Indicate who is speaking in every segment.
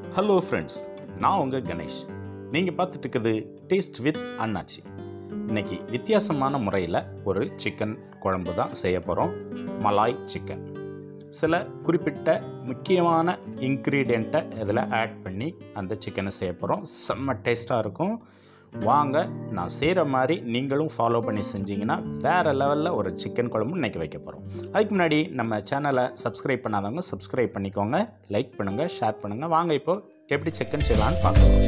Speaker 1: hello friends நான் உங்கள் கணேஷ் நீங்கள் பார்த்துட்டு இருக்குது டேஸ்ட் வித் அண்ணாச்சி இன்னைக்கு வித்தியாசமான முறையில் ஒரு சிக்கன் குழம்பு தான் செய்ய போகிறோம் மலாய் சிக்கன் சில குறிப்பிட்ட முக்கியமான இன்க்ரீடியண்ட்டை இதில் ஆட் பண்ணி அந்த சிக்கனை செய்ய போகிறோம் செம்ம டேஸ்ட்டாக இருக்கும் வாங்க நான் செய்கிற மாதிரி நீங்களும் ஃபாலோ பண்ணி செஞ்சீங்கன்னா வேறு லெவலில் ஒரு சிக்கன் குழம்பு இன்றைக்கி வைக்க போகிறோம் அதுக்கு முன்னாடி நம்ம சேனலை சப்ஸ்கிரைப் பண்ணாதவங்க சப்ஸ்கிரைப் பண்ணிக்கோங்க லைக் பண்ணுங்கள் ஷேர் பண்ணுங்கள் வாங்க இப்போ எப்படி சிக்கன் செய்யலான்னு பார்க்கலாம்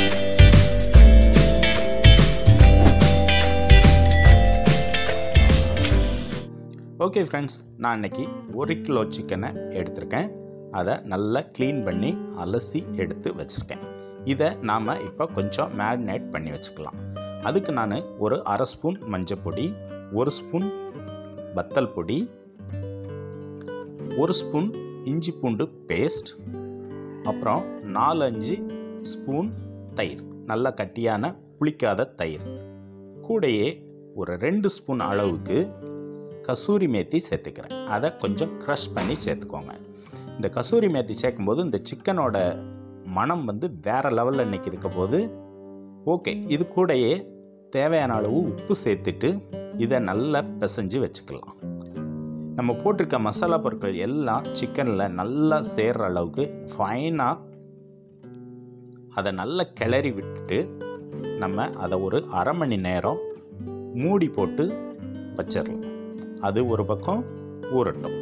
Speaker 1: ஓகே ஃப்ரெண்ட்ஸ் நான் இன்னைக்கு ஒரு கிலோ சிக்கனை எடுத்திருக்கேன் அதை நல்லா க்ளீன் பண்ணி அலசி எடுத்து வச்சுருக்கேன் இதை நாம் இப்போ கொஞ்சம் மேரினேட் பண்ணி வச்சுக்கலாம் அதுக்கு நான் ஒரு அரை ஸ்பூன் மஞ்சள் பொடி ஒரு ஸ்பூன் வத்தல் பொடி ஒரு ஸ்பூன் இஞ்சி பூண்டு பேஸ்ட் அப்புறம் நாலஞ்சு ஸ்பூன் தயிர் நல்ல கட்டியான புளிக்காத தயிர் கூடையே ஒரு ரெண்டு ஸ்பூன் அளவுக்கு கசூரி மேத்தி சேர்த்துக்கிறேன் அதை கொஞ்சம் க்ரஷ் பண்ணி சேர்த்துக்கோங்க இந்த கசூரி மேத்தி சேர்க்கும்போது இந்த சிக்கனோட மனம் வந்து வேறு லெவலில் இன்றைக்கி இருக்க போது ஓகே இது கூடயே தேவையான அளவு உப்பு சேர்த்துட்டு இதை நல்லா பிசைஞ்சு வச்சுக்கலாம் நம்ம போட்டிருக்க மசாலா பொருட்கள் எல்லாம் சிக்கனில் நல்லா சேர்ற அளவுக்கு ஃபைனாக அதை நல்லா கிளறி விட்டுட்டு நம்ம அதை ஒரு அரை மணி நேரம் மூடி போட்டு வச்சிடலாம் அது ஒரு பக்கம் ஊறட்டும்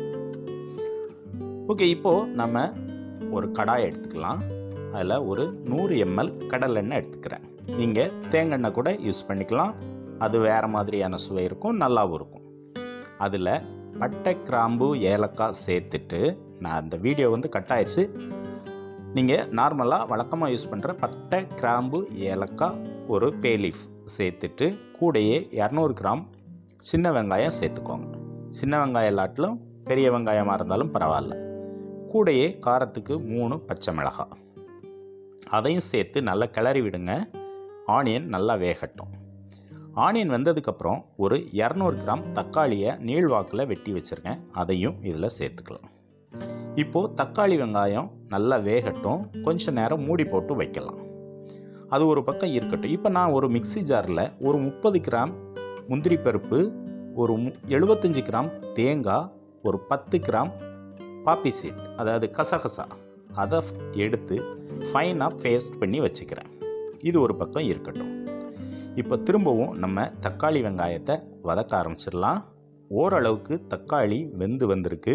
Speaker 1: ஓகே இப்போது நம்ம ஒரு கடாய் எடுத்துக்கலாம் அதில் ஒரு நூறு எம்எல் கடலெண்ணெய் எடுத்துக்கிறேன் நீங்கள் தேங்காய் கூட யூஸ் பண்ணிக்கலாம் அது வேறு மாதிரியான சுவை இருக்கும் நல்லாவும் இருக்கும் அதில் பட்டை கிராம்பு ஏலக்காய் சேர்த்துட்டு நான் அந்த வீடியோ வந்து கட் ஆயிடுச்சு நீங்கள் நார்மலாக வழக்கமாக யூஸ் பண்ணுற பட்டை கிராம்பு ஏலக்காய் ஒரு பே லீஃப் சேர்த்துட்டு கூடையே இரநூறு கிராம் சின்ன வெங்காயம் சேர்த்துக்கோங்க சின்ன வெங்காயம் இல்லாட்டிலும் பெரிய வெங்காயமாக இருந்தாலும் பரவாயில்ல கூடையே காரத்துக்கு மூணு பச்சை மிளகாய் அதையும் சேர்த்து நல்லா கிளறி விடுங்க ஆனியன் நல்லா வேகட்டும் ஆனியன் வெந்ததுக்கப்புறம் ஒரு இரநூறு கிராம் தக்காளியை நீள்வாக்கில் வெட்டி வச்சுருக்கேன் அதையும் இதில் சேர்த்துக்கலாம் இப்போது தக்காளி வெங்காயம் நல்லா வேகட்டும் கொஞ்ச நேரம் மூடி போட்டு வைக்கலாம் அது ஒரு பக்கம் இருக்கட்டும் இப்போ நான் ஒரு மிக்சி ஜாரில் ஒரு முப்பது கிராம் முந்திரி பருப்பு ஒரு மு எழுபத்தஞ்சி கிராம் தேங்காய் ஒரு பத்து கிராம் பாப்பி சீட் அதாவது கசகசா அதை எடுத்து ஃபைனாக பேஸ்ட் பண்ணி வச்சுக்கிறேன் இது ஒரு பக்கம் இருக்கட்டும் இப்போ திரும்பவும் நம்ம தக்காளி வெங்காயத்தை வதக்க ஆரம்பிச்சிடலாம் ஓரளவுக்கு தக்காளி வெந்து வந்திருக்கு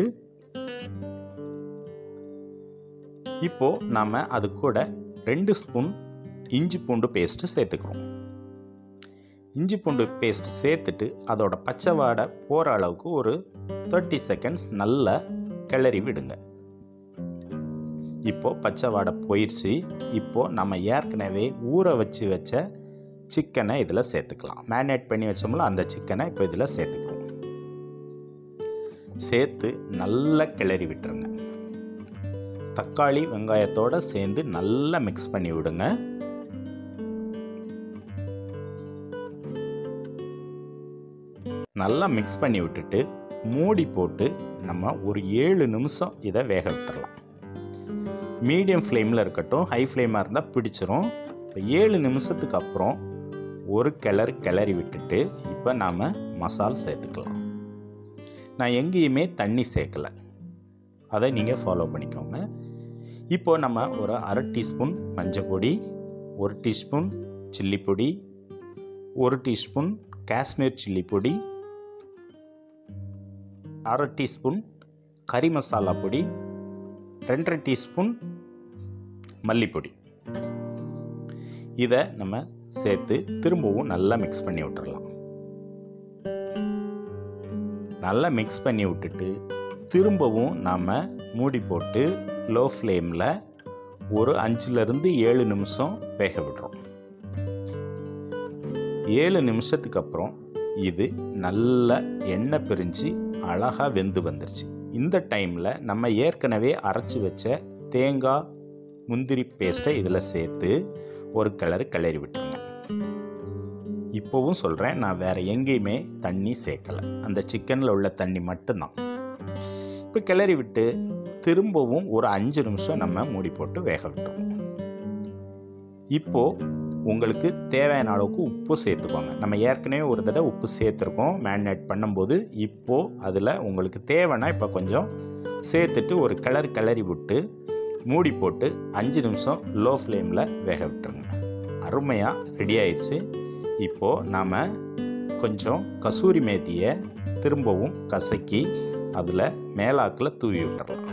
Speaker 1: இப்போ நாம் அது கூட ரெண்டு ஸ்பூன் இஞ்சி பூண்டு பேஸ்ட்டு சேர்த்துக்கிறோம் இஞ்சி பூண்டு பேஸ்ட் சேர்த்துட்டு அதோட பச்சை வாடை போகிற அளவுக்கு ஒரு தேர்ட்டி செகண்ட்ஸ் நல்லா கிளறி விடுங்க இப்போ பச்சை வாடை போயிடுச்சு இப்போ நம்ம ஏற்கனவே ஊற வச்சு வச்ச சிக்கனை இதில் சேர்த்துக்கலாம் மேரினேட் பண்ணி வச்சோம்ல அந்த சிக்கனை இப்போ இதில் சேர்த்துக்குவோம் சேர்த்து நல்லா கிளறி விட்டுருங்க தக்காளி வெங்காயத்தோடு சேர்ந்து நல்லா மிக்ஸ் பண்ணி விடுங்க நல்லா மிக்ஸ் பண்ணி விட்டுட்டு மூடி போட்டு நம்ம ஒரு ஏழு நிமிஷம் இதை வேக விட்டுறலாம் மீடியம் ஃப்ளேமில் இருக்கட்டும் ஹை ஃப்ளேமாக இருந்தால் பிடிச்சிரும் இப்போ ஏழு நிமிஷத்துக்கு அப்புறம் ஒரு கிளறு கிளறி விட்டுட்டு இப்போ நாம் மசால் சேர்த்துக்கலாம் நான் எங்கேயுமே தண்ணி சேர்க்கலை அதை நீங்கள் ஃபாலோ பண்ணிக்கோங்க இப்போ நம்ம ஒரு அரை டீஸ்பூன் மஞ்சள் பொடி ஒரு டீஸ்பூன் சில்லி பொடி ஒரு டீஸ்பூன் காஷ்மீர் சில்லி பொடி அரை டீஸ்பூன் கறி மசாலா பொடி ரெண்டரை டீஸ்பூன் மல்லிப்பொடி இதை நம்ம சேர்த்து திரும்பவும் நல்லா மிக்ஸ் பண்ணி விட்டுறலாம் நல்லா மிக்ஸ் பண்ணி விட்டுட்டு திரும்பவும் நாம் மூடி போட்டு லோ ஃப்ளேமில் ஒரு அஞ்சுலேருந்து ஏழு நிமிஷம் வேக விடுறோம் ஏழு நிமிஷத்துக்கு அப்புறம் இது நல்ல எண்ணெய் பிரிஞ்சு அழகாக வெந்து வந்துருச்சு இந்த டைமில் நம்ம ஏற்கனவே அரைச்சி வச்ச தேங்காய் முந்திரி பேஸ்ட்டை இதில் சேர்த்து ஒரு கிளறு கிளறி விட்டுருங்க இப்போவும் சொல்கிறேன் நான் வேறு எங்கேயுமே தண்ணி சேர்க்கலை அந்த சிக்கனில் உள்ள தண்ணி மட்டும்தான் இப்போ இப்போ கிளறி விட்டு திரும்பவும் ஒரு அஞ்சு நிமிஷம் நம்ம மூடி போட்டு வேக விட்டுருவோம் இப்போது உங்களுக்கு தேவையான அளவுக்கு உப்பு சேர்த்துக்கோங்க நம்ம ஏற்கனவே ஒரு தடவை உப்பு சேர்த்துருக்கோம் மேரினேட் பண்ணும்போது இப்போது அதில் உங்களுக்கு தேவைன்னா இப்போ கொஞ்சம் சேர்த்துட்டு ஒரு கிளறி கிளறி விட்டு மூடி போட்டு அஞ்சு நிமிஷம் லோ ஃப்ளேமில் வேக விட்டுருங்க அருமையாக ரெடி ஆயிடுச்சு இப்போது நாம் கொஞ்சம் கசூரி மேத்தியை திரும்பவும் கசக்கி அதில் மேலாக்கில் தூவி விட்டுறலாம்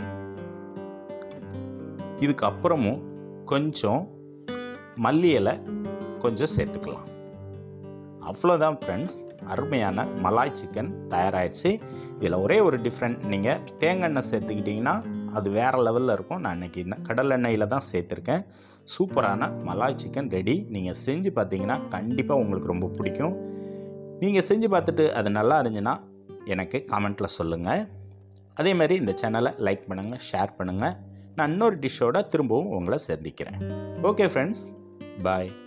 Speaker 1: இதுக்கப்புறமும் கொஞ்சம் மல்லி இலை கொஞ்சம் சேர்த்துக்கலாம் அவ்வளோதான் ஃப்ரெண்ட்ஸ் அருமையான மலாய் சிக்கன் தயாராகிடுச்சு இதில் ஒரே ஒரு டிஃப்ரெண்ட் நீங்கள் தேங்காய் எண்ணெய் சேர்த்துக்கிட்டிங்கன்னா அது வேறு லெவலில் இருக்கும் நான் இன்றைக்கி கடல் எண்ணெயில் தான் சேர்த்துருக்கேன் சூப்பரான மலாய் சிக்கன் ரெடி நீங்கள் செஞ்சு பார்த்தீங்கன்னா கண்டிப்பாக உங்களுக்கு ரொம்ப பிடிக்கும் நீங்கள் செஞ்சு பார்த்துட்டு அது நல்லா இருந்துச்சுன்னா எனக்கு காமெண்ட்டில் சொல்லுங்கள் அதே மாதிரி இந்த சேனலை லைக் பண்ணுங்கள் ஷேர் பண்ணுங்கள் நான் இன்னொரு டிஷ்ஷோட திரும்பவும் உங்களை சந்திக்கிறேன் ஓகே ஃப்ரெண்ட்ஸ் பாய்